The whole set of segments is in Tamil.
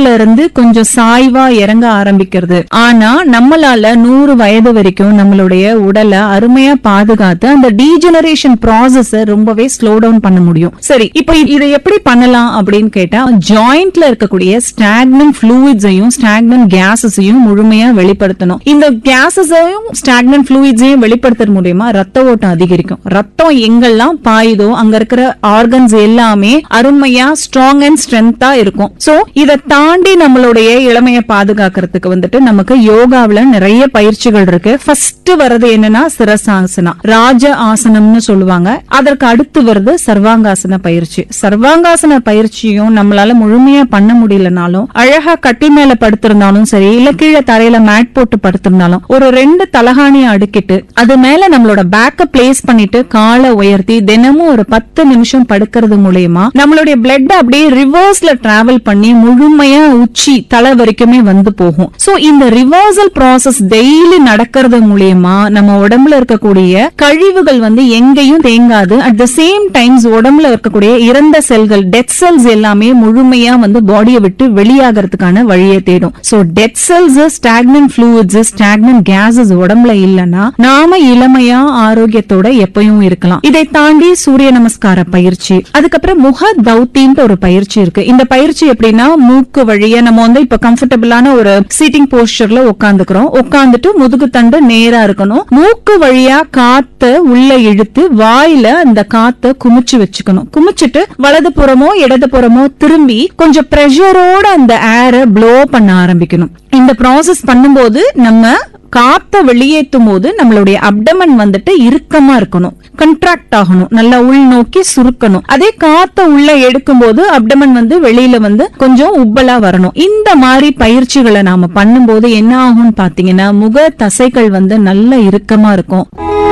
உடம்புல இருந்து கொஞ்சம் சாய்வா இறங்க ஆரம்பிக்கிறது ஆனா நம்மளால நூறு வயது வரைக்கும் நம்மளுடைய உடலை அருமையா பாதுகாத்து அந்த டீஜெனரேஷன் ப்ராசஸ் ரொம்பவே ஸ்லோ டவுன் பண்ண முடியும் சரி இப்போ இதை எப்படி பண்ணலாம் அப்படின்னு கேட்டா ஜாயிண்ட்ல இருக்கக்கூடிய ஸ்டாக்னன் ஃப்ளூயிட்ஸையும் ஸ்டாக்னன் கேசஸையும் முழுமையா வெளிப்படுத்தணும் இந்த கேசஸையும் ஸ்டாக்னன் ஃப்ளூயிட்ஸையும் வெளிப்படுத்துறது மூலியமா ரத்த ஓட்டம் அதிகரிக்கும் ரத்தம் எங்கெல்லாம் பாயுதோ அங்க இருக்கிற ஆர்கன்ஸ் எல்லாமே அருமையா ஸ்ட்ராங் அண்ட் ஸ்ட்ரென்த்தா இருக்கும் சோ இதை தாண்டி நம்மளுடைய இளமையை பாதுகாக்கிறதுக்கு வந்துட்டு நமக்கு யோகாவுல நிறைய பயிற்சிகள் இருக்கு ஃபர்ஸ்ட் வர்றது என்னன்னா சிரசாசனா ராஜ ஆசனம்னு சொல்லுவாங்க அதற்கு அடுத்து வருது சர்வாங்காசன பயிற்சி சர்வாங்காசன பயிற்சியும் நம்மளால முழுமையா பண்ண முடியலனாலும் அழகா கட்டில் மேல படுத்திருந்தாலும் சரி இல்ல கீழே தரையில மேட் போட்டு படுத்திருந்தாலும் ஒரு ரெண்டு தலகாணியை அடுக்கிட்டு அது மேல நம்மளோட பேக்க பிளேஸ் பண்ணிட்டு காலை உயர்த்தி தினமும் ஒரு பத்து நிமிஷம் படுக்கிறது மூலயமா நம்மளுடைய பிளட் அப்படியே ரிவர்ஸ்ல டிராவல் பண்ணி முழுமையா உச்சி தலை வரைக்குமே வந்து போகும் சோ இந்த ரிவர்சல் ப்ராசஸ் டெய்லி நடக்கிறது மூலியமா நம்ம உடம்புல இருக்கக்கூடிய கழிவுகள் வந்து எங்கேயும் தேங்காது அட் த சேம் டைம்ஸ் உடம்புல இருக்கக்கூடிய இறந்த செல்கள் டெத் செல்ஸ் எல்லாமே முழுமையா வந்து பாடியை விட்டு வெளியாகிறதுக்கான வழியை தேடும் so death cells stagnant fluids stagnant gases உடம்புல இல்லனா நாம இளமையா ஆரோக்கியத்தோட எப்பயும் இருக்கலாம் இதை தாண்டி சூரிய நமஸ்கார பயிற்சி அதுக்கப்புறம் முக தௌத்தின்ட்டு ஒரு பயிற்சி இருக்கு இந்த பயிற்சி எப்படின்னா மூக்கு வழியா நம்ம வந்து இப்ப கம்ஃபர்டபுளான ஒரு சீட்டிங் போஸ்டர்ல உட்காந்துக்கிறோம் உட்காந்துட்டு முதுகு தண்டு நேரா இருக்கணும் மூக்கு வழியா காத்த உள்ள இழுத்து வாயில அந்த காத்த குமிச்சு வச்சுக்கணும் குமிச்சிட்டு வலது புறமோ இடது புறமோ திரும்பி கொஞ்சம் பிரஷரோட அந்த ஏரை ப்ளோ பண்ண ஆரம்பிக்கணும் இந்த ப்ராசஸ் பண்ணும்போது நம்ம காத்த வெளியேற்றும் போது நம்மளுடைய அப்டமன் வந்துட்டு இறுக்கமா இருக்கணும் கண்ட்ராக்ட் ஆகணும் நல்லா உள்நோக்கி சுருக்கணும் அதே காத்த உள்ள எடுக்கும் போது அப்டமன் வந்து வெளியில வந்து கொஞ்சம் உப்பலா வரணும் இந்த மாதிரி பயிற்சிகளை நாம பண்ணும்போது என்ன ஆகும்னு பாத்தீங்கன்னா முக தசைகள் வந்து நல்ல இறுக்கமா இருக்கும்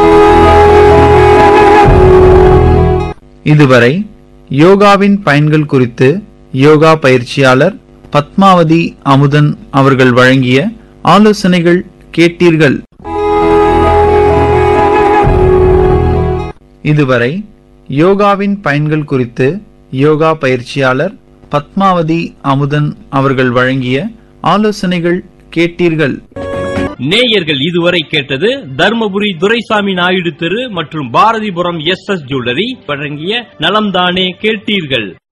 இதுவரை யோகாவின் பயன்கள் குறித்து யோகா பயிற்சியாளர் பத்மாவதி அமுதன் அவர்கள் வழங்கிய ஆலோசனைகள் கேட்டீர்கள் இதுவரை யோகாவின் பயன்கள் குறித்து யோகா பயிற்சியாளர் பத்மாவதி அமுதன் அவர்கள் வழங்கிய ஆலோசனைகள் கேட்டீர்கள் நேயர்கள் இதுவரை கேட்டது தர்மபுரி துரைசாமி நாயுடு தெரு மற்றும் பாரதிபுரம் எஸ் எஸ் ஜுவல்லரி வழங்கிய நலம்தானே கேட்டீர்கள்